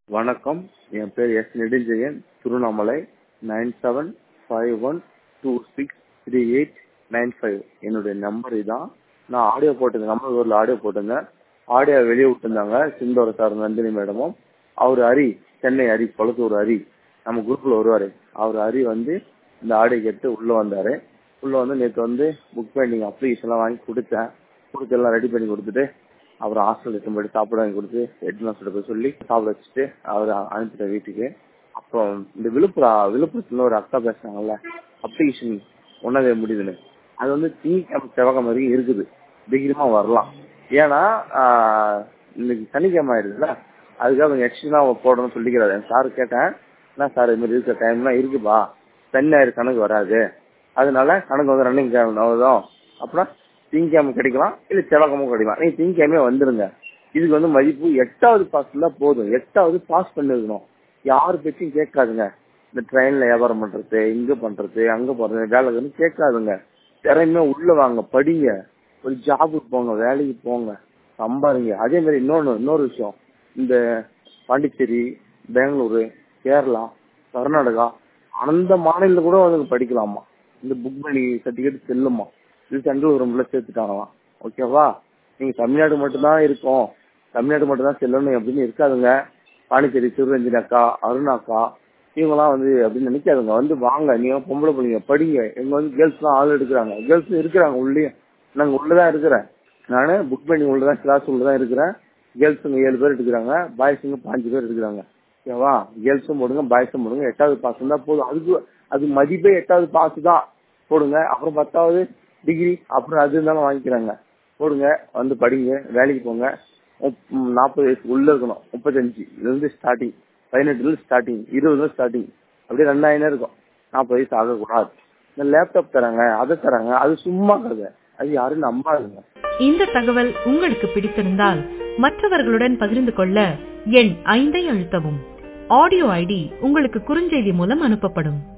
வணக்கம் என் பேர் S Nedunchezhiyan Tiruvannamalai nine seven five one two six three eight nine five என்னுடைய நம்பர் இதான் நான் ஆடியோ போட்டிருந்தேன் நம்ம ஊரில் ஆடியோ போட்டிருந்தேன் ஆடியோ வெளியே விட்டுருந்தாங்க சிந்தோர சார் நந்தினி மேடமும் அவர் ஹரி சென்னை ஹரி கொளத்தூர் ஹரி நம்ம குரூப்பில் வருவார் அவர் ஹரி வந்து இந்த ஆடியோ கேட்டு உள்ளே வந்தார் உள்ளே வந்து நேற்று வந்து புக் பெயிண்டிங் அப்ளிகேஷன்லாம் வாங்கி கொடுத்தேன் கொடுத்து எல்லாம் ரெடி பண்ணி கொடுத்துட்டு அப்புறம் ஹாஸ்டல் எடுத்து போய் சாப்பிட வாங்கி கொடுத்து ஹெட் மாஸ்டர் போய் சொல்லி சாப்பிட வச்சுட்டு அவர் அனுப்பிட்டேன் வீட்டுக்கு அப்புறம் இந்த விழுப்புரம் விழுப்புரத்துல ஒரு அக்கா பேசுறாங்கல்ல அப்ளிகேஷன் ஒன்னாவே முடியுதுன்னு அது வந்து திங்கக்கிழமை செவ்வாய்க்கிழமை வரைக்கும் இருக்குது டிகிரிமா வரலாம் ஏன்னா ஆஹ், இன்னைக்கு சனிக்கிழமை ஆயிடுதுல்ல அதுக்காக கொஞ்சம் எக்ஸ்ட்ரா போடணும்னு சொல்லிக்கிறாரு என் சார் கேட்டேன் என்ன சார் இது மாதிரி இருக்கிற டைம்லாம் இருக்குப்பா சனி ஞாயிறு கணக்கு வராது அதனால கணக்கு வந்து ரன்னிங் வரும் அப்புறம் திங்கக்கிழமை கிடைக்கலாம் இல்ல செவ்வாய்க்கிழமை கிடைக்கலாம் நீங்க திங்கக்கிழமை வந்துருங்க இதுக்கு வந்து மதிப்பு எட்டாவது பாஸ்ல போதும் எட்டாவது பாஸ் பண்ணிருக்கணும் யார் பேச்சும் கேட்காதுங்க இந்த ட்ரெயின்ல வியாபாரம் பண்றது இங்க பண்றது அங்க போறது வேலைக்கு கேட்காதுங்க திறமையா உள்ள வாங்க படிங்க ஒரு ஜாபுக்கு போங்க வேலைக்கு போங்க சம்பாதிங்க அதே மாதிரி இன்னொன்னு இன்னொரு விஷயம் இந்த பாண்டிச்சேரி பெங்களூரு கேரளா கர்நாடகா அந்த மாநிலத்துல கூட வந்து படிக்கலாமா இந்த புக் பண்ணி சர்டிபிகேட் செல்லுமா இது சென்ட்ரல் கவர்மெண்ட்ல சேர்த்துட்டாங்களாம் ஓகேவா நீங்க தமிழ்நாடு மட்டும்தான் இருக்கோம் தமிழ்நாடு மட்டும்தான் செல்லணும் அப்படின்னு இருக்காதுங்க பாண்டிச்சேரி திருரஞ்சனி அக்கா அருணா அக்கா இவங்கெல்லாம் வந்து அப்படின்னு நினைக்காதுங்க வந்து வாங்க நீங்க பொம்பளை பிள்ளைங்க படிங்க எங்க வந்து கேர்ள்ஸ் எல்லாம் ஆள் எடுக்கிறாங்க கேர்ள்ஸ் இருக்கிறாங்க உள்ளே நாங்க உள்ளதான் இருக்கிறேன் நானு புக் பண்ணி உள்ளதான் கிளாஸ் உள்ளதான் இருக்கிறேன் கேர்ள்ஸுங்க ஏழு பேர் எடுக்கிறாங்க பாய்ஸுங்க பாஞ்சு பேர் எடுக்கிறாங்க ஓகேவா கேர்ள்ஸும் போடுங்க பாய்ஸும் போடுங்க எட்டாவது பாஸ் இருந்தா போதும் அதுக்கு அது மதிப்பே எட்டாவது பாஸ் தான் போடுங்க அப்புறம் பத்தாவது டிகிரி அப்புறம் அது இருந்தாலும் வாங்கிக்கிறாங்க போடுங்க வந்து படிங்க வேலைக்கு போங்க முப்- நாற்பது வயசு உள்ள இருக்கணும் முப்பத்தஞ்சு இதுல இருந்து ஸ்டார்டிங் பதினெட்டுல இருந்து ஸ்டார்டிங் இருபதுல ஸ்டார்டிங் அப்படியே ரெண்டாயிரம் இருக்கும் நாற்பது வயசு ஆகக்கூடாது இந்த லேப்டாப் தராங்க அதை தராங்க அது சும்மா கதை அது யாரும் நம்பாதுங்க இந்த தகவல் உங்களுக்கு பிடித்திருந்தால் மற்றவர்களுடன் பகிர்ந்து கொள்ள எண் ஐந்தை அழுத்தவும் ஆடியோ ஐடி உங்களுக்கு குறுஞ்செய்தி மூலம் அனுப்பப்படும்